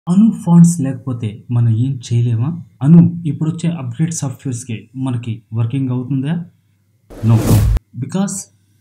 అను fonts లేకపోతే మనం ఏం చేయలేమా అను ఇప్పుడు వచ్చే అప్గ్రేడ్ సాఫ్ట్వేర్స్కి మనకి వర్కింగ్ అవుతుందా నో బికాస్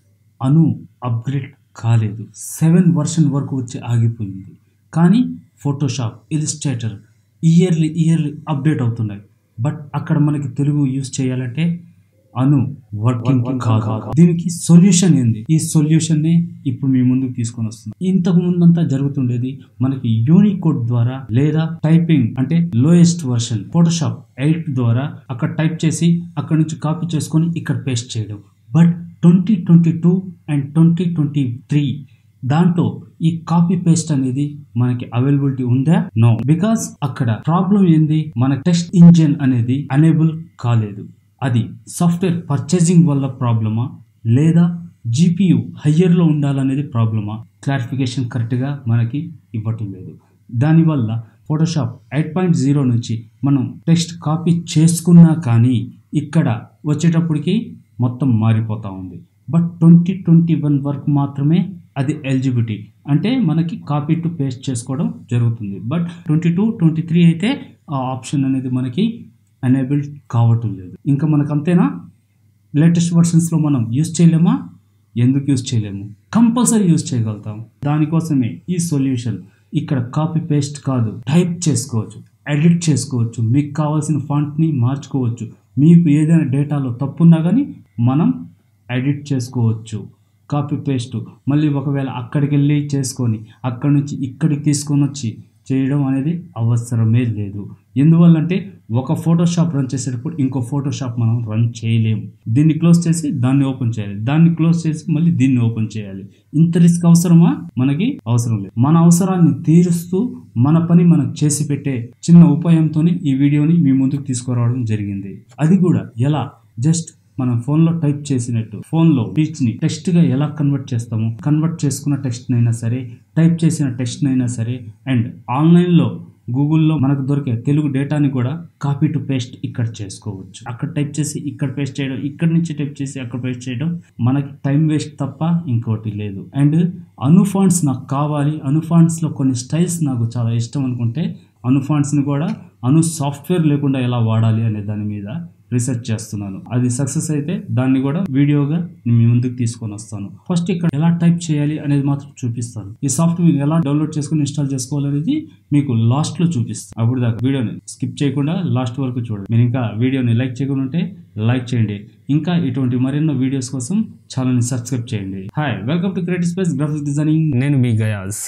అను అప్గ్రేడ్ కాలేదు సెవెన్ వర్షన్ వరకు వచ్చి ఆగిపోయింది కానీ Photoshop Illustrator yearly yearly update అవుతున్నాయి బట్ అక్కడ మనకి తెలుగు యూజ్ చేయాలంటే అను వర్కింగ్ కాదు దీనికి సొల్యూషన్ ఏంది ఈ సొల్యూషన్ ని ఇప్పుడు మీ ముందుకు తీసుకొని వస్తుంది ఇంతకు ముందంతా జరుగుతుండేది మనకి యూనికోడ్ ద్వారా లేదా టైపింగ్ అంటే లోయెస్ట్ వర్షన్ ఫోటోషాప్ ఎయిట్ ద్వారా అక్కడ టైప్ చేసి అక్కడ నుంచి కాపీ చేసుకొని ఇక్కడ పేస్ట్ చేయడం but twenty twenty two and twenty twenty three దాంట్లో ఈ కాపీ పేస్ట్ అనేది మనకి అవైలబిలిటీ ఉందా నో బికాస్ అక్కడ ప్రాబ్లం ఏంది మన టెస్ట్ ఇంజిన్ అనేది అనేబుల్ కాలేదు అది సాఫ్ట్వేర్ పర్చేసింగ్ వల్ల ప్రాబ్లమా లేదా జీపీయు హయ్యర్లో ఉండాలనేది ప్రాబ్లమా క్లారిఫికేషన్ కరెక్ట్గా మనకి ఇవ్వటం లేదు దానివల్ల ఫోటోషాప్ ఎయిట్ పాయింట్ జీరో నుంచి మనం టెక్స్ట్ కాపీ చేసుకున్నా కానీ ఇక్కడ వచ్చేటప్పటికి మొత్తం మారిపోతూ ఉంది బట్ ట్వంటీ ట్వంటీ వన్ వరకు మాత్రమే అది ఎలిజిబిలిటీ అంటే మనకి కాపీ టు పేస్ట్ చేసుకోవడం జరుగుతుంది but twenty two twenty three అయితే ఆ ఆప్షన్ అనేది మనకి ఎనేబుల్ కావటం లేదు ఇంకా మనకు అంతేనా లేటెస్ట్ వర్షన్స్లో మనం యూజ్ చేయలేమా ఎందుకు యూజ్ చేయలేము కంపల్సరీ యూజ్ చేయగలుగుతాం దానికోసమే ఈ సొల్యూషన్ ఇక్కడ కాపీ పేస్ట్ కాదు టైప్ చేసుకోవచ్చు ఎడిట్ చేసుకోవచ్చు మీకు కావాల్సిన ఫాంట్ని మార్చుకోవచ్చు మీకు ఏదైనా డేటాలో తప్పున్నా కానీ మనం ఎడిట్ చేసుకోవచ్చు కాపీ పేస్ట్ మళ్ళీ ఒకవేళ అక్కడికి వెళ్ళి చేసుకొని అక్కడి నుంచి ఇక్కడికి తీసుకొని వచ్చి చేయడం అనేది అవసరమే లేదు ఎందువల్లంటే ఒక ఫోటోషాప్ రన్ చేసేటప్పుడు ఇంకో ఫోటోషాప్ మనం రన్ చేయలేము దీన్ని క్లోజ్ చేసి దాన్ని ఓపెన్ చేయాలి దాన్ని క్లోజ్ చేసి మళ్ళీ దీన్ని ఓపెన్ చేయాలి ఇంత రిస్క్ అవసరమా మనకి అవసరం లేదు మన అవసరాన్ని తీరుస్తూ మన పని మనం చేసి పెట్టే చిన్న ఉపాయంతో ఈ వీడియోని మీ ముందుకు తీసుకురావడం జరిగింది అది కూడా ఎలా జస్ట్ మనం ఫోన్లో టైప్ చేసినట్టు ఫోన్లో ని టెక్స్ట్ గా ఎలా కన్వర్ట్ చేస్తాము కన్వర్ట్ చేసుకున్న టెక్స్ట్ అయినా సరే టైప్ చేసిన టెక్స్ట్ అయినా సరే అండ్ ఆన్లైన్లో గూగుల్లో మనకు దొరికే తెలుగు డేటాని కూడా కాపీ టు పేస్ట్ ఇక్కడ చేసుకోవచ్చు అక్కడ టైప్ చేసి ఇక్కడ పేస్ట్ చేయడం ఇక్కడ నుంచి టైప్ చేసి అక్కడ పేస్ట్ చేయడం మనకి టైం వేస్ట్ తప్ప ఇంకోటి లేదు అండ్ అనుఫాండ్స్ నాకు కావాలి అనుఫాండ్స్లో కొన్ని స్టైల్స్ నాకు చాలా ఇష్టం అనుకుంటే అనుఫాండ్స్ని కూడా అను సాఫ్ట్వేర్ లేకుండా ఎలా వాడాలి అనే దాని మీద రీసెర్చ్ చేస్తున్నాను అది సక్సెస్ అయితే దాన్ని కూడా వీడియోగా నేను మీ ముందుకు తీసుకొని వస్తాను ఫస్ట్ ఇక్కడ ఎలా టైప్ చేయాలి అనేది మాత్రం చూపిస్తాను ఈ సాఫ్ట్వేర్ ఎలా డౌన్లోడ్ చేసుకుని ఇన్స్టాల్ చేసుకోవాలనేది మీకు లాస్ట్ లో చూపిస్తాను అప్పుడు దాకా వీడియోని స్కిప్ చేయకుండా లాస్ట్ వరకు చూడండి మీరు ఇంకా వీడియోని లైక్ చేయకుండా ఉంటే లైక్ చేయండి ఇంకా ఇటువంటి మరెన్నో వీడియోస్ కోసం ఛానల్ని సబ్స్క్రైబ్ చేయండి hi welcome to creative space graphics designing నేను మీ గయాజ్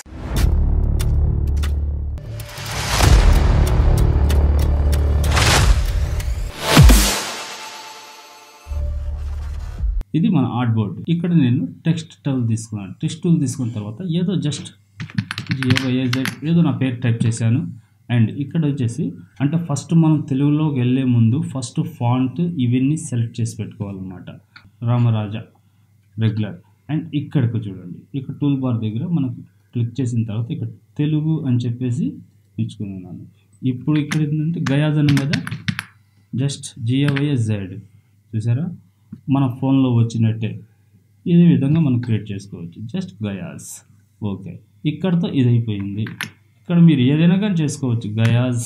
ఇది మన ఆర్ట్ బోర్డ్ ఇక్కడ నేను టెక్స్ట్ టూల్ తీసుకున్నాను టెక్స్ట్ టూల్ తీసుకున్న తర్వాత ఏదో జస్ట్ ఏదో నా పేరు టైప్ చేశాను అండ్ ఇక్కడ వచ్చేసి అంటే ఫస్ట్ మనం తెలుగులోకి వెళ్ళే ముందు ఫస్ట్ ఫాంట్ ఇవన్నీ సెలెక్ట్ చేసి పెట్టుకోవాలన్నమాట రామరాజా రెగ్యులర్ అండ్ ఇక్కడికి చూడండి ఇక్కడ టూల్ బార్ దగ్గర మనం క్లిక్ చేసిన తర్వాత ఇక్కడ తెలుగు అని చెప్పేసి ఇచ్చుకున్నాను ఇప్పుడు ఇక్కడ ఏంటంటే గయాజ్ అన్నాం కదా జస్ట్ జియోవైఎస్ జెడ్ చూసారా మన ఫోన్లో వచ్చినట్టే ఇదే విధంగా మనం క్రియేట్ చేసుకోవచ్చు జస్ట్ గయాజ్ ఓకే ఇక్కడతో ఇది అయిపోయింది ఇక్కడ మీరు ఏదైనా కానీ చేసుకోవచ్చు గయాజ్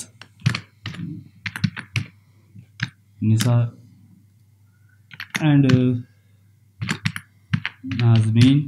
నిసార్ అండ్ నాజ్మీన్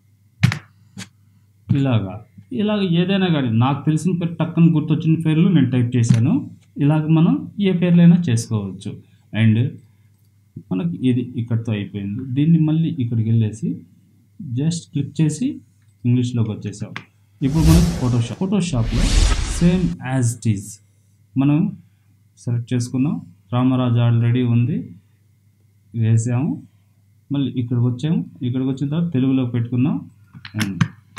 ఇలాగా ఇలాగ ఏదైనా కానీ నాకు తెలిసిన పేరు టక్కన గుర్తొచ్చిన పేర్లు నేను టైప్ చేశాను ఇలాగ మనం ఏ పేర్లైనా చేసుకోవచ్చు అండ్ మనకి ఇది ఇక్కడితో అయిపోయింది దీన్ని మళ్ళీ ఇక్కడికి వెళ్ళేసి జస్ట్ క్లిక్ చేసి ఇంగ్లీష్లోకి వచ్చేసాం ఇప్పుడు మనం ఫోటోషాప్ ఫోటోషాప్లో సేమ్ యాజ్ ఇట్ ఈజ్ మనం సెలెక్ట్ చేసుకున్నాం రామరాజు ఆల్రెడీ ఉంది వేసాము మళ్ళీ ఇక్కడికి వచ్చాము ఇక్కడికి వచ్చిన తర్వాత తెలుగులో పెట్టుకున్నాం అండ్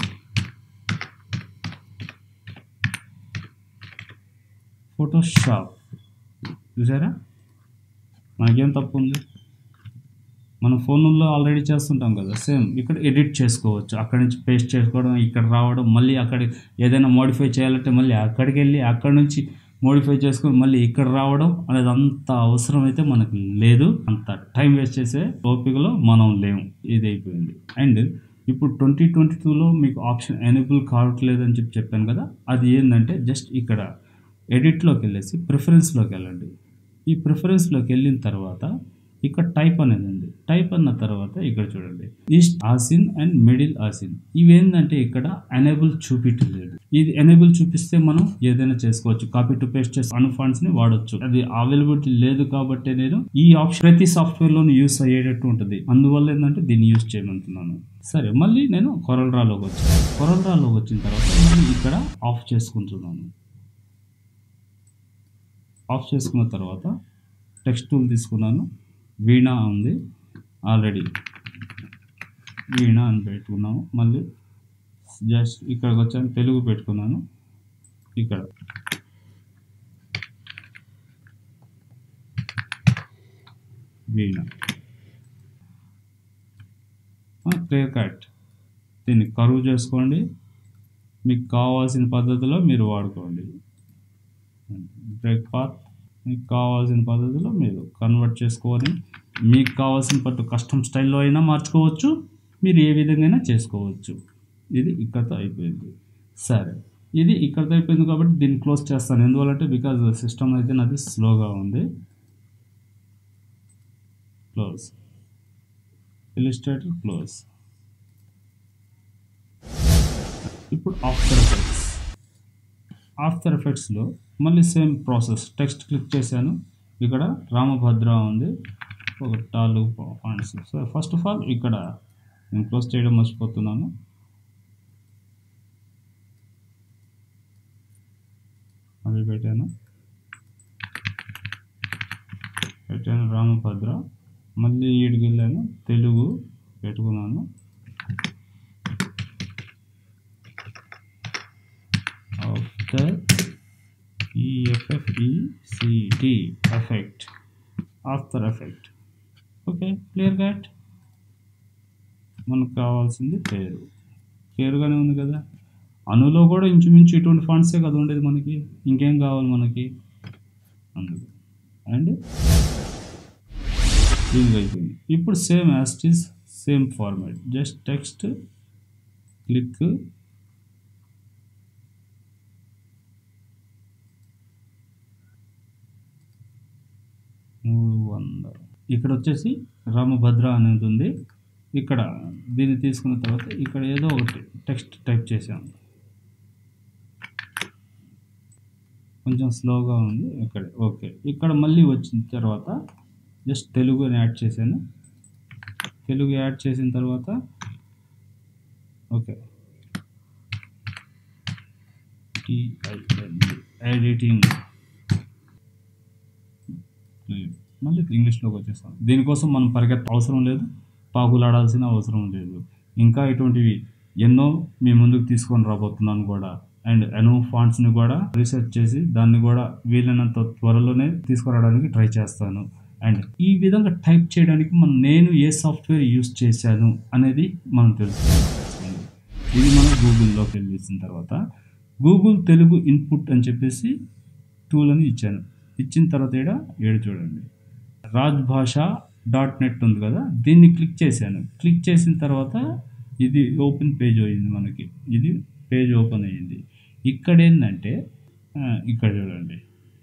ఫోటోషాప్ చూసారా మనకేం తప్పు ఉంది మనం ఫోన్లో ఆల్రెడీ చేస్తుంటాం కదా సేమ్ ఇక్కడ ఎడిట్ చేసుకోవచ్చు అక్కడి నుంచి పేస్ట్ చేసుకోవడం ఇక్కడ రావడం మళ్ళీ అక్కడ ఏదైనా మోడిఫై చేయాలంటే మళ్ళీ అక్కడికి వెళ్ళి అక్కడ నుంచి మోడిఫై చేసుకొని మళ్ళీ ఇక్కడ రావడం అనేది అంత అవసరం అయితే మనకు లేదు అంత టైం వేస్ట్ చేసే ఓపికలో మనం లేము ఇది అయిపోయింది అండ్ ఇప్పుడు ట్వంటీ ట్వంటీ టూలో మీకు ఆప్షన్ ఎనేబుల్ కావట్లేదని చెప్పి చెప్పాను కదా అది ఏంటంటే జస్ట్ ఇక్కడ ఎడిట్లోకి వెళ్ళేసి ప్రిఫరెన్స్లోకి వెళ్ళండి ఈ ప్రిఫరెన్స్లోకి వెళ్ళిన తర్వాత ఇక్కడ టైప్ అనేది ఉంది టైప్ అన్న తర్వాత ఇక్కడ చూడండి east Asian and middle Asian ఇవేంటంటే ఇక్కడ ఎనేబుల్ చూపించలేదు ఇది ఎనేబుల్ చూపిస్తే మనం ఏదైనా చేసుకోవచ్చు కాపీ టు పేస్ట్ చేసి అను ఫండ్స్ ని వాడొచ్చు అది అవైలబిలిటీ లేదు కాబట్టి నేను ఈ ఆప్షన్ ప్రతి సాఫ్ట్వేర్ లోను యూస్ అయ్యేటట్టు ఉంటుంది అందువల్ల ఏంటంటే దీన్ని యూస్ చేయమంటున్నాను సరే మళ్ళీ నేను కొరల్ రాలోకి వచ్చాను కొరల్ రాలోకి వచ్చిన తర్వాత మళ్ళీ ఇక్కడ ఆఫ్ చేసుకుంటున్నాను ఆఫ్ చేసుకున్న తర్వాత టెక్స్ట్ టూల్ తీసుకున్నాను వీణా ఉంది ఆల్రెడీ వీణా అని పెట్టుకున్నాము మళ్ళీ జస్ట్ ఇక్కడికి వచ్చాను తెలుగు పెట్టుకున్నాను ఇక్కడ వీణ క్లియర్ కట్ దీన్ని కరువు చేసుకోండి మీకు కావాల్సిన పద్ధతిలో మీరు వాడుకోండి బ్రేక్ పాత్ మీకు కావాల్సిన పద్ధతిలో మీరు కన్వర్ట్ చేసుకొని మీకు కావాల్సిన పట్టు కస్టమ్ స్టైల్లో అయినా మార్చుకోవచ్చు మీరు ఏ విధంగా చేసుకోవచ్చు ఇది ఇక్కడతో అయిపోయింది సరే ఇది ఇక్కడతో అయిపోయింది కాబట్టి దీన్ని క్లోజ్ చేస్తాను ఎందువల్లంటే బికాజ్ సిస్టమ్ అయితే నాది స్లోగా ఉంది క్లోజ్ ఇలిస్ట్రేటర్ క్లోజ్ ఇప్పుడు ఆఫ్టర్ ఎఫెక్ట్స్ ఆఫ్టర్ ఎఫెక్ట్స్లో మళ్ళీ సేమ్ ప్రాసెస్ టెక్స్ట్ క్లిక్ చేశాను ఇక్కడ రామభద్ర ఉంది ఒక నాలుగు points so first of all ఇక్కడ నేను క్లోజ్ చేయడం మర్చిపోతున్నాను అది పెట్టాను పెట్టాను రామభద్ర మళ్ళీ ఈడికి వెళ్ళాను తెలుగు పెట్టుకున్నాను after E F F E C T effect after effect okay clear cut మనకు కావాల్సింది పేరు క్లియర్గానే ఉంది కదా అనులో కూడా ఇంచుమించు ఇటువంటి ఫండ్సే కదా ఉండేది మనకి ఇంకేం కావాలి మనకి అందుకు అండ్ దీనికి అయిపోయింది ఇప్పుడు same as it is same format just text click మూడు వందలు ఇక్కడ వచ్చేసి రామభద్ర అనేది ఉంది ఇక్కడ దీన్ని తీసుకున్న తర్వాత ఇక్కడ ఏదో ఒకటి టెక్స్ట్ టైప్ చేసాము కొంచెం స్లోగా ఉంది ఇక్కడ ఓకే ఇక్కడ మళ్ళీ వచ్చిన తర్వాత జస్ట్ తెలుగు అని యాడ్ చేశాను తెలుగు యాడ్ చేసిన తర్వాత ఓకే ఎడిటింగ్ మళ్ళీ ఇంగ్లీష్లోకి వచ్చేస్తాం దీనికోసం మనం పరిగెత్త అవసరం లేదు పాకులాడాల్సిన అవసరం లేదు ఇంకా ఇటువంటివి ఎన్నో మీ ముందుకు తీసుకొని రాబోతున్నాను కూడా అండ్ ఎనో ఫాంట్స్ని కూడా రీసెర్చ్ చేసి దాన్ని కూడా వీలైనంత త్వరలోనే తీసుకురావడానికి ట్రై చేస్తాను అండ్ ఈ విధంగా టైప్ చేయడానికి మనం నేను ఏ సాఫ్ట్వేర్ యూస్ చేశాను అనేది మనం తెలుసుకోవాలి ఇది మనం గూగుల్లోకి వెళ్ళేసిన తర్వాత గూగుల్ తెలుగు ఇన్పుట్ అని చెప్పేసి టూల్ అని ఇచ్చాను ఇచ్చిన తర్వాత ఇక్కడ ఏడు చూడండి రాజ్ భాష డాట్ నెట్ ఉంది కదా దీన్ని క్లిక్ చేశాను క్లిక్ చేసిన తర్వాత ఇది ఓపెన్ పేజ్ అయింది మనకి ఇది పేజ్ ఓపెన్ అయ్యింది ఇక్కడ ఏంటంటే ఆ, ఇక్కడ చూడండి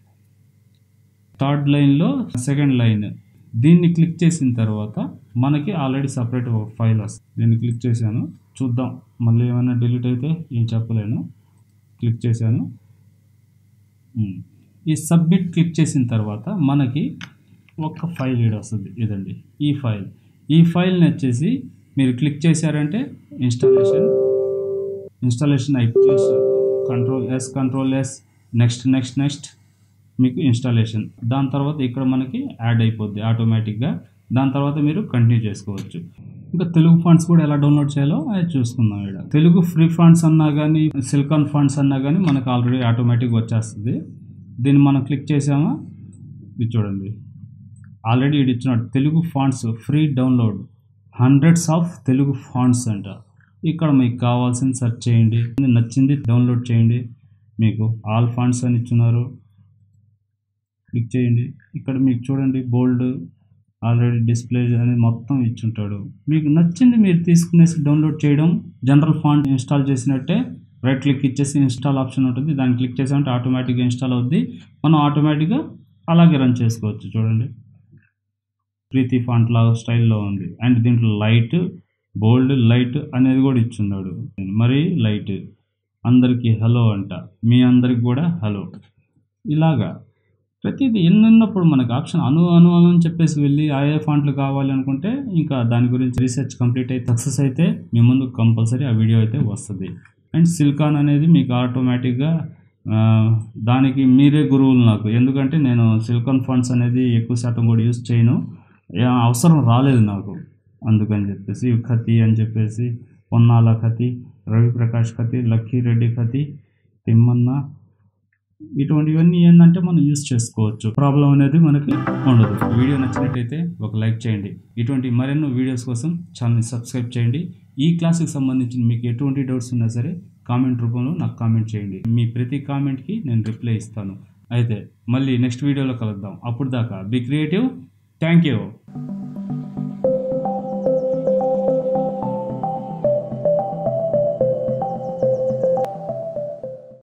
థర్డ్ లైన్లో సెకండ్ లైన్ దీన్ని క్లిక్ చేసిన తర్వాత మనకి ఆల్రెడీ సపరేట్ ఒక ఫైల్ వస్తుంది దీన్ని క్లిక్ చేశాను చూద్దాం మళ్ళీ ఏమైనా డిలీట్ అయితే ఏం చెప్పలేను క్లిక్ చేశాను ఉమ్. ఈ సబ్మిట్ క్లిక్ చేసిన తర్వాత మనకి ఒక ఫైల్ ఈడ వస్తుంది ఇదండి ఈ ఫైల్ ఈ ఫైల్ని వచ్చేసి మీరు క్లిక్ చేశారంటే ఇన్స్టాలేషన్ ఇన్స్టాలేషన్ అయిపోయి control S control S next next next మీకు ఇన్స్టాలేషన్ దాని తర్వాత ఇక్కడ మనకి యాడ్ అయిపోద్ది ఆటోమేటిక్గా దాని తర్వాత మీరు కంటిన్యూ చేసుకోవచ్చు ఇంకా తెలుగు ఫండ్స్ కూడా ఎలా డౌన్లోడ్ చేయాలో అది చూసుకుందాం ఇక్కడ తెలుగు ఫ్రీ ఫండ్స్ అన్నా కానీ సిలికాన్ ఫండ్స్ అన్నా కానీ మనకు ఆల్రెడీ ఆటోమేటిక్ వచ్చేస్తుంది దీన్ని మనం క్లిక్ చేసామా ఇది చూడండి ఆల్రెడీ ఇది ఇచ్చినాడు Telugu fonts free download hundreds of Telugu fonts అంట ఇక్కడ మీకు కావాల్సింది సెర్చ్ చేయండి నచ్చింది డౌన్లోడ్ చేయండి మీకు ఆల్ ఫాంట్స్ అని ఇచ్చున్నారు క్లిక్ చేయండి ఇక్కడ మీకు చూడండి బోల్డ్ ఆల్రెడీ డిస్ప్లే అనేది మొత్తం ఇచ్చుంటాడు మీకు నచ్చింది మీరు తీసుకునేసి డౌన్లోడ్ చేయడం జనరల్ ఫాంట్ ఇన్స్టాల్ చేసినట్టే రైట్ క్లిక్ ఇచ్చేసి ఇన్స్టాల్ ఆప్షన్ ఉంటుంది దాన్ని క్లిక్ చేసామంటే ఆటోమేటిక్గా ఇన్స్టాల్ అవుద్ది మనం ఆటోమేటిక్గా అలాగే రన్ చేసుకోవచ్చు చూడండి ప్రీతి ఫాంట్ లాగా స్టైల్లో ఉంది అండ్ దీంట్లో లైట్ బోల్డ్ లైట్ అనేది కూడా ఇచ్చున్నాడు మరి లైట్ అందరికీ హలో అంట మీ అందరికి కూడా హలో ఇలాగా ప్రతిదీ ఎన్నున్నప్పుడు మనకు ఆప్షన్ అను అను అను అని చెప్పేసి వెళ్ళి ఆ ఏ ఫాంట్లు కావాలి అనుకుంటే ఇంకా దాని గురించి రీసెర్చ్ కంప్లీట్ అయితే సక్సెస్ అయితే మీ ముందు కంపల్సరీ ఆ వీడియో అయితే వస్తుంది అండ్ సిల్కాన్ అనేది మీకు ఆటోమేటిక్గా ఆ, దానికి మీరే గురువులు నాకు ఎందుకంటే నేను సిల్కాన్ ఫండ్స్ అనేది ఎక్కువ శాతం కూడా యూజ్ చేయను ఏ అవసరం రాలేదు నాకు అందుకని చెప్పేసి ఖతి అని చెప్పేసి పొన్నాల ఖతి రవిప్రకాష్ ఖతి లక్కీ రెడ్డి ఖతి తిమ్మన్న ఇటువంటివన్నీ ఏంటంటే మనం యూస్ చేసుకోవచ్చు ప్రాబ్లం అనేది మనకి ఉండదు వీడియో నచ్చినట్టయితే ఒక లైక్ చేయండి ఇటువంటి మరెన్నో వీడియోస్ కోసం ఛానల్ని సబ్స్క్రైబ్ చేయండి ఈ క్లాస్కి సంబంధించిన మీకు ఎటువంటి డౌట్స్ ఉన్నా సరే కామెంట్ రూపంలో నాకు కామెంట్ చేయండి మీ ప్రతి కామెంట్కి నేను రిప్లై ఇస్తాను అయితే మళ్ళీ నెక్స్ట్ వీడియోలో కలుద్దాం అప్పుడు దాకా బి క్రియేటివ్ థ్యాంక్ యూ